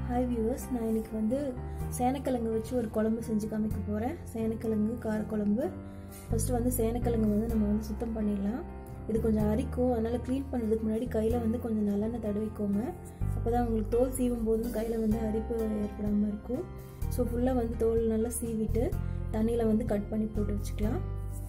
hi viewers நான் இன்னைக்கு வந்து சேனக்கிழங்கு வச்சு ஒரு குழம்பு செஞ்சு காமிக்க போகிறேன் சேனக்கிழங்கு காரக்குழம்பு ஃபஸ்ட்டு வந்து சேனக்கிழங்கு வந்து நம்ம வந்து சுத்தம் பண்ணிடலாம் இது கொஞ்சம் அரிக்கும் அதனால் க்ளீன் பண்ணுறதுக்கு முன்னாடி கையில் வந்து கொஞ்சம் நல்லெண்ணெய் தடவிக்கோங்க அப்போ தான் உங்களுக்கு தோல் சீவும் போதும் கையில் வந்து அரிப்பு ஏற்படாமல் இருக்கும் ஸோ ஃபுல்லாக வந்து தோல் நல்லா சீவிட்டு தண்ணியில் வந்து கட் பண்ணி போட்டு வச்சுக்கலாம்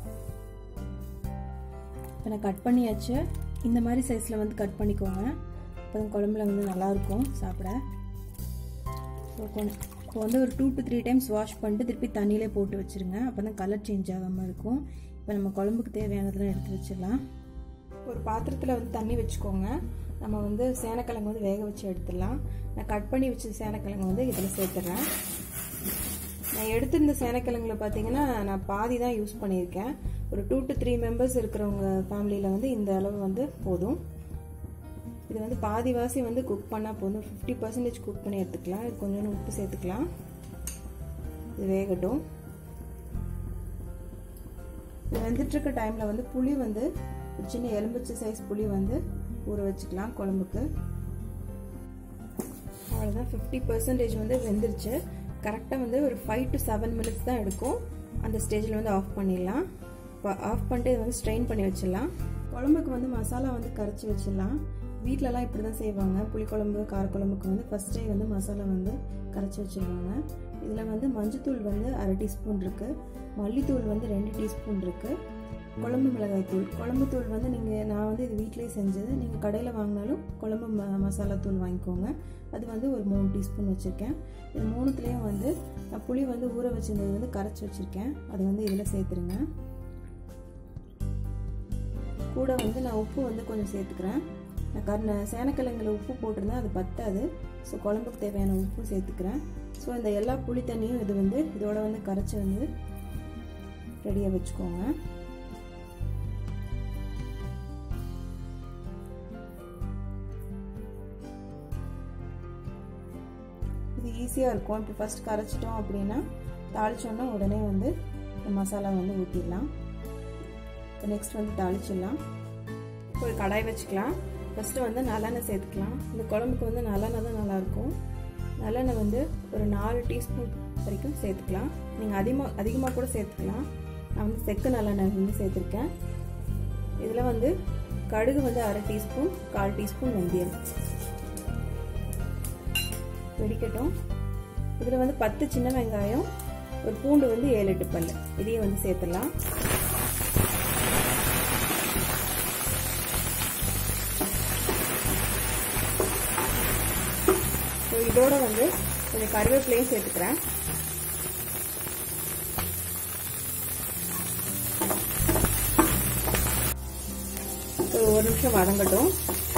இப்போ நான் கட் பண்ணியாச்சு இந்த மாதிரி சைஸில் வந்து கட் பண்ணிக்கோங்க அப்போ தான் குழம்புல வந்து நல்லாயிருக்கும் சாப்பிட ஸோ கொஞ்சம் இப்போ வந்து ஒரு two to three times wash பண்ணிட்டு திருப்பி தண்ணியிலே போட்டு வச்சுருங்க அப்போ தான் கலர் சேஞ்ச் ஆகாமல் இருக்கும் இப்போ நம்ம குழம்புக்கு தேவையானதெல்லாம் எடுத்து வச்சிடலாம் ஒரு பாத்திரத்தில் வந்து தண்ணி வச்சுக்கோங்க நம்ம வந்து சேனக்கிழங்கு வந்து வேக வச்சு எடுத்துடலாம் நான் கட் பண்ணி வச்ச சேனக்கிழங்கு வந்து இதில் சேர்த்துறேன் நான் எடுத்திருந்த சேனக்கிழங்குல பார்த்தீங்கன்னா நான் பாதி தான் யூஸ் பண்ணியிருக்கேன் ஒரு டூ டு த்ரீ மெம்பர்ஸ் இருக்கிறவங்க ஃபேமிலியில் வந்து இந்த அளவு வந்து போதும் இது வந்து பாதி வாசி வந்து குக் பண்ணால் போதும் ஃபிஃப்டி பர்சன்டேஜ் குக் பண்ணி எடுத்துக்கலாம் இது கொஞ்சோண்டு உப்பு சேர்த்துக்கலாம் இது வேகட்டும் இது வெந்துட்டுருக்க டைமில் வந்து புளி வந்து ஒரு சின்ன எலும்பிச்சை சைஸ் புளி வந்து ஊற வச்சுக்கலாம் குழம்புக்கு அவ்வளோதான் ஃபிஃப்டி பர்சன்டேஜ் வந்து வெந்துருச்சு கரெக்டாக வந்து ஒரு ஃபைவ் டு செவன் மினிட்ஸ் தான் எடுக்கும் அந்த ஸ்டேஜில் வந்து ஆஃப் பண்ணிடலாம் இப்போ ஆஃப் பண்ணிட்டு இதை வந்து ஸ்ட்ரெயின் பண்ணி வச்சிடலாம் குழம்புக்கு வந்து மசாலா வந்து கரைச்சி வச்சிடலாம் வீட்டிலலாம் இப்படி தான் செய்வாங்க புளிக்குழம்பு காரக்குழம்புக்கு வந்து ஃபஸ்ட்டே வந்து மசாலா வந்து கரைச்சி வச்சுருவாங்க இதில் வந்து மஞ்சத்தூள் வந்து அரை டீஸ்பூன் இருக்குது மல்லித்தூள் வந்து ரெண்டு டீஸ்பூன் இருக்குது குழம்பு மிளகாய் தூள் குழம்பு தூள் வந்து நீங்கள் நான் வந்து இது வீட்டிலேயே செஞ்சது நீங்கள் கடையில் வாங்கினாலும் குழம்பு ம மசாலா தூள் வாங்கிக்கோங்க அது வந்து ஒரு மூணு டீஸ்பூன் வச்சுருக்கேன் இது மூணுத்துலேயும் வந்து நான் புளி வந்து ஊற வச்சுருந்தது வந்து கரைச்சி வச்சுருக்கேன் அது வந்து இதில் சேர்த்துருங்க கூட வந்து நான் உப்பு வந்து கொஞ்சம் சேர்த்துக்கிறேன் நான் கர்ண சேனக்கிழங்குல உப்பு போட்டிருந்தேன் அது பத்தாது ஸோ குழம்புக்கு தேவையான உப்பு சேர்த்துக்கிறேன் ஸோ இந்த எல்லா புளி தண்ணியும் இது வந்து இதோட வந்து கரைச்சி வந்து ரெடியாக வச்சுக்கோங்க இது ஈஸியாக இருக்கும் இப்போ ஃபஸ்ட் கரைச்சிட்டோம் அப்படின்னா தாளிச்சோன்னா உடனே வந்து இந்த மசாலா வந்து ஊற்றிடலாம் இப்போ நெக்ஸ்ட் வந்து தாளிச்சிடலாம் ஒரு கடாய் வச்சுக்கலாம் ஃபஸ்ட்டு வந்து நல்லெண்ணெய் சேர்த்துக்கலாம் இந்த குழம்புக்கு வந்து நல்லெண்ணெய் தான் நல்லாயிருக்கும் நல்லெண்ணெய் வந்து ஒரு நாலு டீஸ்பூன் வரைக்கும் சேர்த்துக்கலாம் நீங்கள் அதிகமாக அதிகமாக கூட சேர்த்துக்கலாம் நான் வந்து செக்கு நல்லெண்ணெய் வந்து சேர்த்துருக்கேன் இதில் வந்து கடுகு வந்து அரை டீஸ்பூன் கால் டீஸ்பூன் வெந்தயம் வெடிக்கட்டும் இதில் வந்து பத்து சின்ன வெங்காயம் ஒரு பூண்டு வந்து ஏழு எட்டு பல் இதையும் வந்து சேர்த்துடலாம் ஸோ இதோட வந்து கொஞ்சம் கருவேப்பிலையும் சேர்த்துக்கிறேன் ஒரு நிமிஷம் வதங்கட்டும்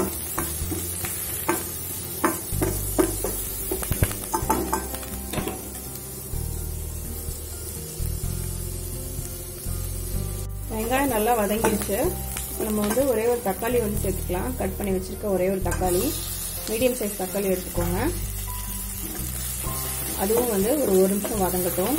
வெங்காயம் நல்லா வதங்கிடுச்சு நம்ம வந்து ஒரே ஒரு தக்காளி வந்து சேர்த்துக்கலாம் கட் பண்ணி வச்சிருக்க ஒரே ஒரு தக்காளி மீடியம் சைஸ் தக்காளி எடுத்துக்கோங்க அதுவும் வந்து ஒரு ஒரு நிமிஷம் வதங்கட்டும்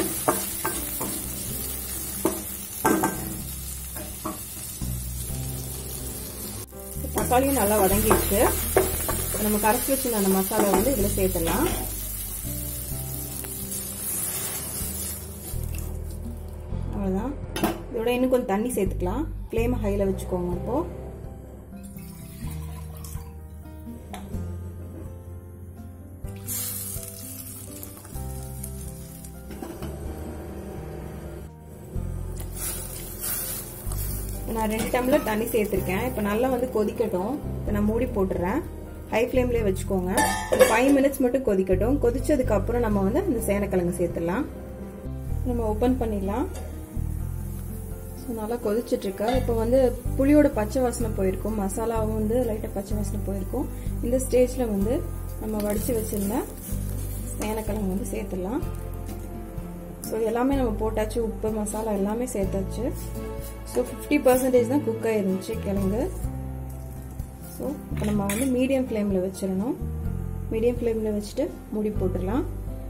தக்காளியும் நல்லா வதங்கிடுச்சு நம்ம கரைச்சி வச்சிருந்த அந்த மசாலா வந்து இதில் சேர்த்துடலாம் அவ்வளோதான் இதோட இன்னும் கொஞ்சம் தண்ணி சேர்த்துக்கலாம் ஃப்ளேம் ஹையில் வச்சுக்கோங்க இப்போ நான் ரெண்டு டம்ளர் தண்ணி சேர்த்துருக்கேன் இப்போ நல்லா வந்து கொதிக்கட்டும் இப்போ நான் மூடி போட்டுறேன் ஹை ஃப்ளேம்லேயே வச்சுக்கோங்க ஒரு ஃபைவ் மினிட்ஸ் மட்டும் கொதிக்கட்டும் கொதிச்சதுக்கு அப்புறம் நம்ம வந்து இந்த சேனக்கிழங்கு சேர்த்துடலாம் நம்ம ஓப்பன் பண்ணிடலாம் ஸோ நல்லா கொதிச்சிட்ருக்கா இப்போ வந்து புளியோட பச்சை வாசனை போயிருக்கும் மசாலாவும் வந்து லைட்டாக பச்சை வாசனை போயிருக்கும் இந்த ஸ்டேஜில் வந்து நம்ம வடித்து வச்சுருந்த சேனக்கிழங்கு வந்து சேர்த்துடலாம் ஸோ எல்லாமே நம்ம போட்டாச்சு உப்பு மசாலா எல்லாமே சேர்த்தாச்சு ஸோ ஃபிஃப்டி பர்சன்டேஜ் தான் குக் ஆயிருந்துச்சு கிழங்கு ஸோ இப்போ நம்ம வந்து மீடியம் ஃப்ளேமில் வச்சிடணும் மீடியம் ஃப்ளேமில் வச்சுட்டு மூடி போட்டுடலாம்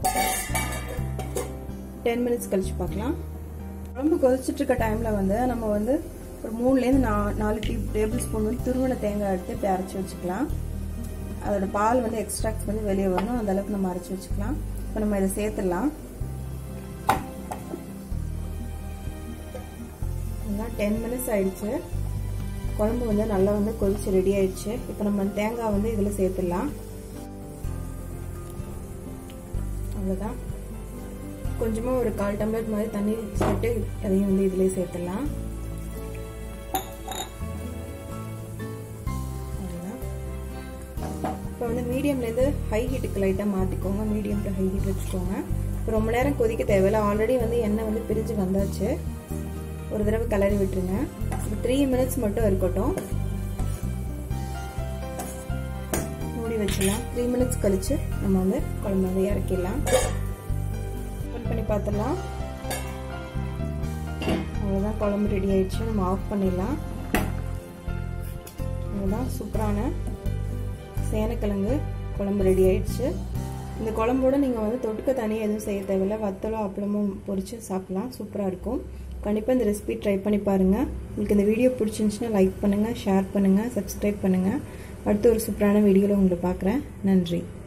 டென் மினிட்ஸ் கழிச்சு பார்க்கலாம் குழம்பு கொதிச்சுட்டு இருக்க டைமில் வந்து நம்ம வந்து ஒரு மூணுலேருந்து நா நாலு டீ டேபிள் ஸ்பூன் வந்து துருவன தேங்காய் எடுத்து இப்படி அரைச்சி வச்சுக்கலாம் அதோட பால் வந்து எக்ஸ்ட்ராக்ட் வந்து வெளியே வரணும் அந்த அளவுக்கு நம்ம அரைச்சி வச்சுக்கலாம் இப்போ நம்ம இதை சேர்த்துடலாம் டென் மினிட்ஸ் ஆயிடுச்சு குழம்பு வந்து நல்லா வந்து கொதிச்சு ரெடி ஆயிடுச்சு இப்போ நம்ம தேங்காய் வந்து இதில் சேர்த்துடலாம் அவ்வளோதான் கொஞ்சமாக ஒரு கால் டம்ளர் மாதிரி தண்ணி சேர்த்து அதையும் வந்து இதிலே சேர்த்துடலாம் இப்போ வந்து மீடியம்லேருந்து ஹை ஹீட்டுக்கு லைட்டாக மாற்றிக்கோங்க மீடியம் டு ஹை ஹீட் வச்சுக்கோங்க இப்போ ரொம்ப நேரம் கொதிக்க தேவையில்ல ஆல்ரெடி வந்து எண்ணெய் வந்து பிரிஞ்சு வந்தாச்சு ஒரு தடவை கிளறி விட்டுருங்க ஒரு த்ரீ மினிட்ஸ் மட்டும் இருக்கட்டும் மூடி வச்சிடலாம் த்ரீ மினிட்ஸ் கழிச்சு நம்ம வந்து குழம்பு வந்து இறக்கிடலாம் ஓப்பன் பண்ணி பார்த்துடலாம் அவ்வளோதான் குழம்பு ரெடி ஆயிடுச்சு நம்ம ஆஃப் பண்ணிடலாம் அவ்வளோதான் சூப்பரான சேனக்கிழங்கு குழம்பு ரெடி ஆயிடுச்சு இந்த குழம்போட நீங்கள் வந்து தொட்டுக்க தனியாக எதுவும் செய்ய தேவையில்ல வத்தலோ அப்பளமும் பொரித்து சாப்பிட்லாம் சூப்பராக இருக்கும் கண்டிப்பாக இந்த ரெசிபி ட்ரை பண்ணி பாருங்கள் உங்களுக்கு இந்த வீடியோ பிடிச்சிருந்துச்சுன்னா லைக் பண்ணுங்கள் ஷேர் பண்ணுங்கள் சப்ஸ்கிரைப் பண்ணுங்கள் அடுத்த ஒரு சூப்பரான வீடியோவில் உங்களை பார்க்குறேன் நன்றி